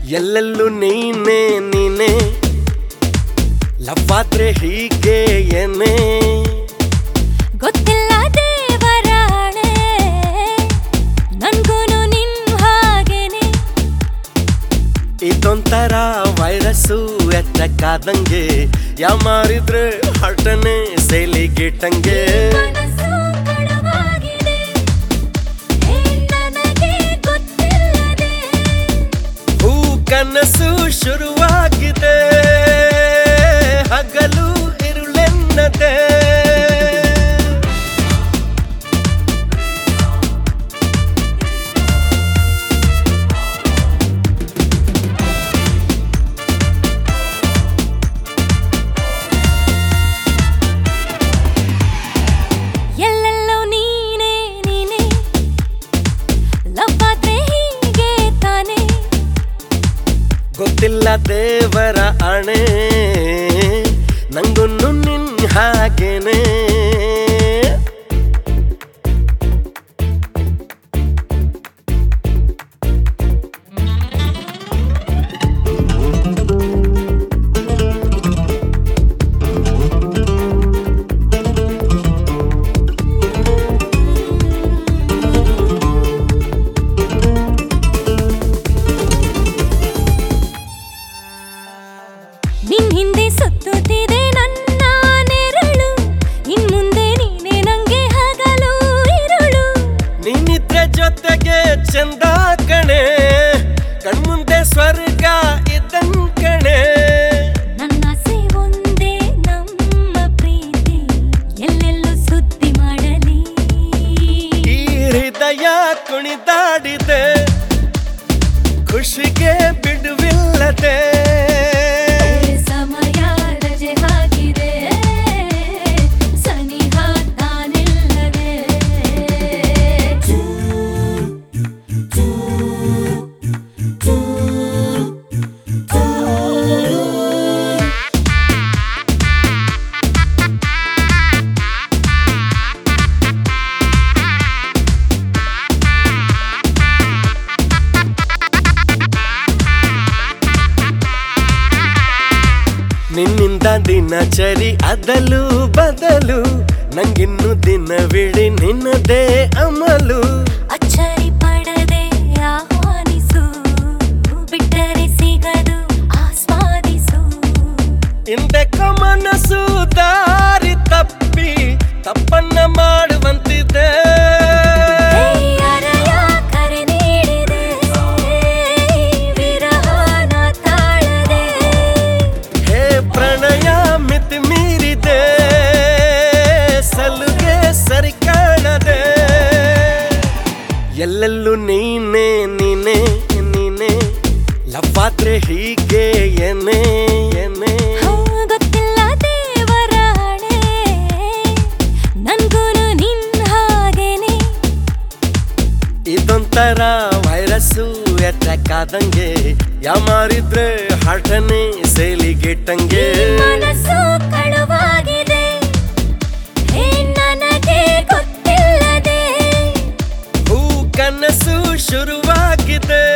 ಎಲ್ಲೆಲ್ಲೂ ನೀನೆ ನೀನೆ ಲವ್ವಾದ್ರೆ ಹೀಗೆ ಏನೇ ಗೊತ್ತಿಲ್ಲ ದೇವರಾಣೆ ನನ್ಗೂನು ನಿನ್ ಹಾಗೇನೆ ಇದೊಂಥರ ವೈರಸ್ಸು ಎತ್ತಕ್ಕಾದಂಗೆ ಯಾಮಾರಿದ್ರೆ ಹಟನೆ ಸೇಲಿಗಿಟ್ಟಂಗೆ ಮನಸ್ಸು ಕಳವಾಗಿದೆ ಏ ನನಗೆ ಗೊತ್ತಿಲ್ಲದೆ ಹೂ ಕನಸು ಶುರುವಾಗಿದೆ ಹಗಲು ಇರುಳೆನ್ನದೆ ಎಲ್ಲೆಲ್ಲೋ ನೀನೆ ನೀನೆ ಲವ್ ಆದ್ರೆ ಹೀಗೆ ತಾನೆ ಗೊತ್ತಿಲ್ಲ ದೇವರ ಅಣೆ ನಂಗುನ್ನು ನಿನ್ ಹಾಗೇನೆ ನಿನ್ ಹಿಂದೆ ಸುತ್ತುತ್ತಿದೆ ನನ್ನ ನೆರಳು ಇನ್ ಮುಂದೆ ನೀನೆ ನಂಗೆ ಹಗಲು ಇರುಳು ನೀನಿದ್ರೆ ಜೊತೆಗೆ ಚಂದ ಕಣೆ ಕಣ್ಮುಂದೆ ಸ್ವರ್ಗ ಇದ್ದಂಗ್ ಕಣೆ ನನ್ನ ಆಸೆ ಒಂದೇ ನಮ್ಮ ಪ್ರೀತಿ ಎಲ್ಲೆಲ್ಲೂ ಸುದ್ದಿ ಮಾಡಲಿ ಈ ಹೃದಯ ಕುಣಿದಾಡಿದೆ ಖುಷಿಗೆ ಬಿಡುವಿಲ್ಲದೆ ಸಮಯ ರಜೆ ಹಾಕಿದೆ ಸನಿಹ ತಾನಿಲ್ಲದೆ ನಿನ್ನಿಂದ ದಿನಚರಿ ಅದಲು ಬದಲು ನಂಗಿನ್ನು ದಿನವಿಡಿ ನಿನ್ನದೇ ಅಮಲು ಅಚ್ಚರಿ ಪಡದೆ ಆಹ್ವಾನಿಸು ಬಿಟ್ಟರೆ ಸಿಗದು ಆಸ್ವಾದಿಸು ಹಿಂದೆಕ್ಕ ಮನಸ್ಸು ದಾರಿ ತಪ್ಪಿ ತಪ್ಪನ್ನ ಮಾಡುವಂತಿದೆ ಅರಯ ಕರೆ ನೀಡಿದೆ ವಿರಹನ ತಾಳದೆ ಹೇ ಪ್ರಣಯ ಮಿತಿ ಮೀರಿದೆ ಸಲುಗೆ ಸರಿ ಕಾಣದೆ ಎಲ್ಲೆಲ್ಲೂ ನೀನೆ ನೀನೆ ನೀನೆ ಲವ್ವಾದ್ರೆ ಹೀಗೆ ಏನೇ ಏನೇ ಹಾ, ಗೊತ್ತಿಲ್ಲ ದೇವರಾಣೆ ನನ್ಗೂನು ನಿನ್ ಹಾಗೇನೆ ಇದೊಂಥರ ವೈರಸ್ಸು ಎತ್ತಕ್ಕಾದಂಗೆ ಯಾಮಾರಿದ್ರೆ ಹಠನೆ ಸೇಲಿಗಿಟ್ಟಂಗೆ ಮನಸ್ಸು ಕಳುವಾಗಿದೆ ಹೇ ನನಗೆ ಗೊತ್ತಿಲ್ಲದೆ ಹೂ ಕನಸು ಶುರುವಾಗಿದೆ